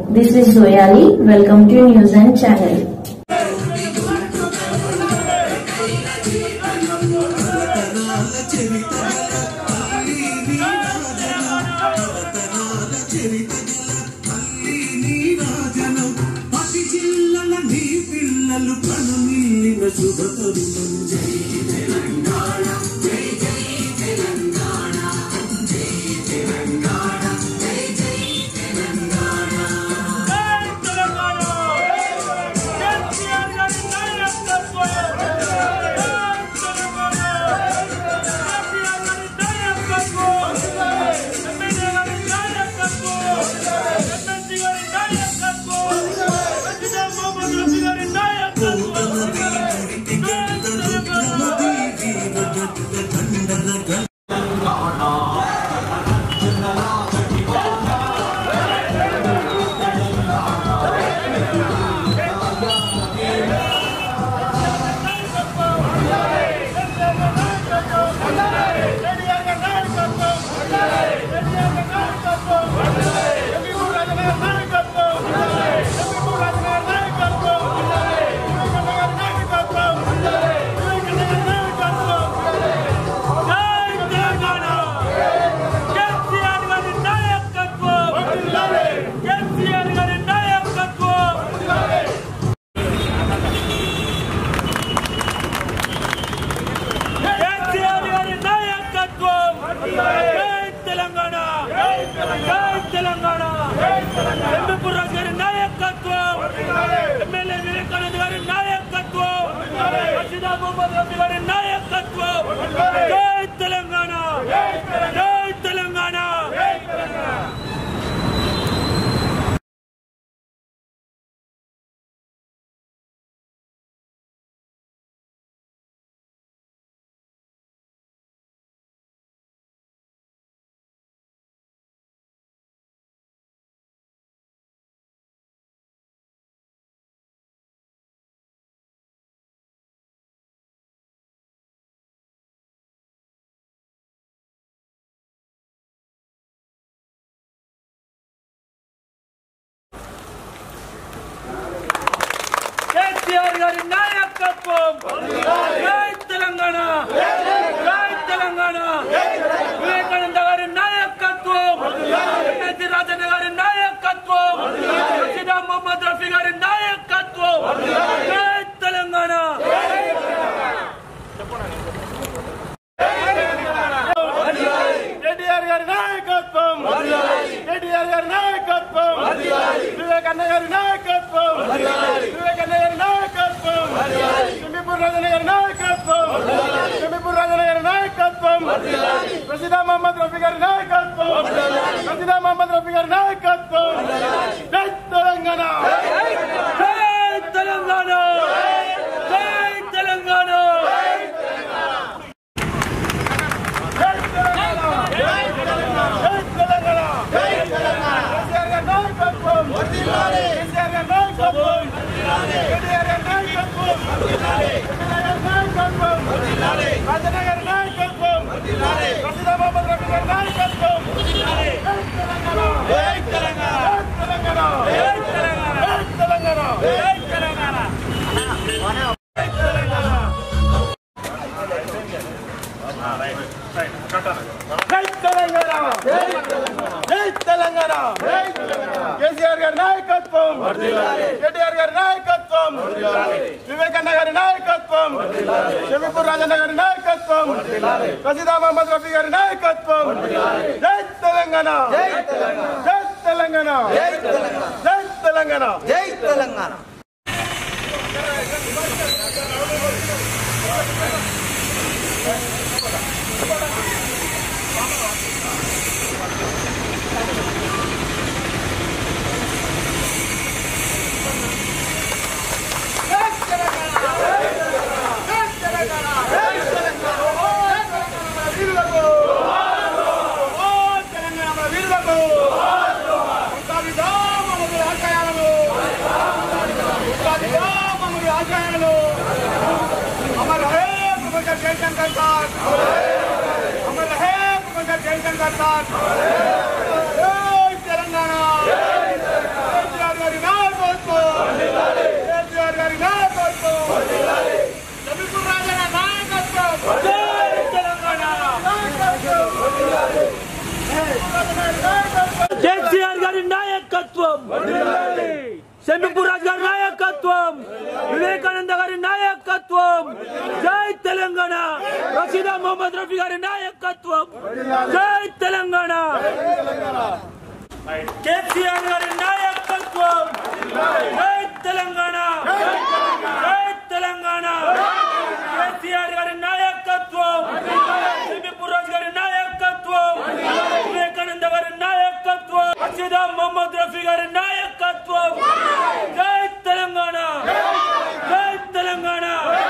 This is Zoyali. Welcome to News and Channel. అతి జిల్లల నీ పిల్లలు కనుమిల్లిన శుభతరుణం జై తెలంగాణ జై జై తెలంగాణ జై తెలంగాణ జై జై తెలంగాణ కేసీఆర్ గారి నాయకత్వం జై తెలంగాణ జై తెలంగాణ చంద్రపూర్ రాజు గారి నాయకత్వం ఎమ్మెల్యే వివేకానంద గారి నాయకత్వం రషీదా మొహమ్మద్ రఫీ గారి నాయకత్వం జై తెలంగాణ జై తెలంగాణ కేసీఆర్ గారి నాయకత్వం జై తెలంగాణ జై తెలంగాణ వివేకానంద గారి నాయకత్వం ఎన్ఎస్సి రాజన్న గారి నాయకత్వం రషీదా మొహమ్మద్ రఫీ గారి నాయకత్వం జై తెలంగాణ కేటీఆర్ గారి నాయకత్వం కేటీఆర్ గారి నాయకత్వం వివేకన్న గారి నాయకత్వం వివేకన్న గారి నాయకత్వం సింబిపూర్ రాజన్న గారి నాయకత్వం సింబిపూర్ రాజన్న గారి నాయకత్వం ప్రసిద్ధ మహమ్మద్ రఫీ గారి నాయకత్వం ప్రసిద్ధ మహమ్మద్ రఫీ గారి నాయకత్వం జై తెలంగాణ జై తెలంగాణ జై తెలంగాణ జై తెలంగాణ కేసీఆర్ గారి నాయకత్వం కేసీఆర్ గారి నాయకత్వం కేటీఆర్ గారి నాయకత్వం ఎమ్మెల్యే గారి నాయకత్వం రాజన్న గారి నాయకత్వం ప్రసిద్ధ మహమ్మద్ రఫీ గారి నాయకత్వం జై తెలంగాణ జై తెలంగాణ జై తెలంగాణ జై తెలంగాణ జై తెలంగాణ జై తెలంగాణ జై తెలంగాణ కేసీఆర్ గారి నాయకత్వం కేటీఆర్ గారి నాయకత్వం వివేకన్న గారి నాయకత్వం షమీపూర్ రాజన్న గారి నాయకత్వం ప్రసిద్ధ మహమ్మద్ రఫీ గారి నాయకత్వం జై తెలంగాణ జై తెలంగాణ జై తెలంగాణ జై తెలంగాణ अमर है प्रोफेसर जयशंकर साथ अमर है प्रोफेसर जयशंकर साथ जय तेलंगाना जय సమీపూర్ రాజన్న నాయకత్వం జై తెలంగాణ కేసీఆర్ గారి నాయకత్వం శంభిపూర్ రాజు గారి నాయకత్వం వివేకానంద గారి నాయకత్వం జై తెలంగాణ రషీదా మొహమ్మద్ రఫీ గారి నాయకత్వం జై తెలంగాణ కేసీఆర్ గారి నాయకత్వం జై తెలంగాణ జై తెలంగాణ కేసీఆర్ గారి నాయకత్వం శంభిపూర్ రాజు గారి నాయకత్వం వివేకానంద గారి నాయకత్వం రషీదా మొహమ్మద్ రఫీ గారి నాయకత్వం జై తెలంగాణ జై తెలంగాణ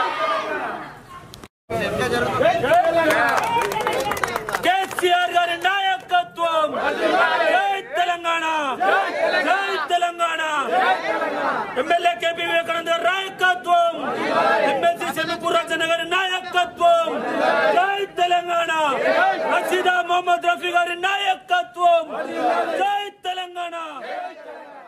కేసీఆర్ గారి నాయకత్వం జై తెలంగాణ జై తెలంగాణ ఎమ్మెల్యే కేపీ వివేకానంద గారి నాయకత్వం ఎమ్మెల్సీ శంభిపూర్ రాజన్న గారి నాయకత్వం జై తెలంగాణ రషీదా మొహమ్మద్ రఫీ గారి నాయకత్వం జై తెలంగాణ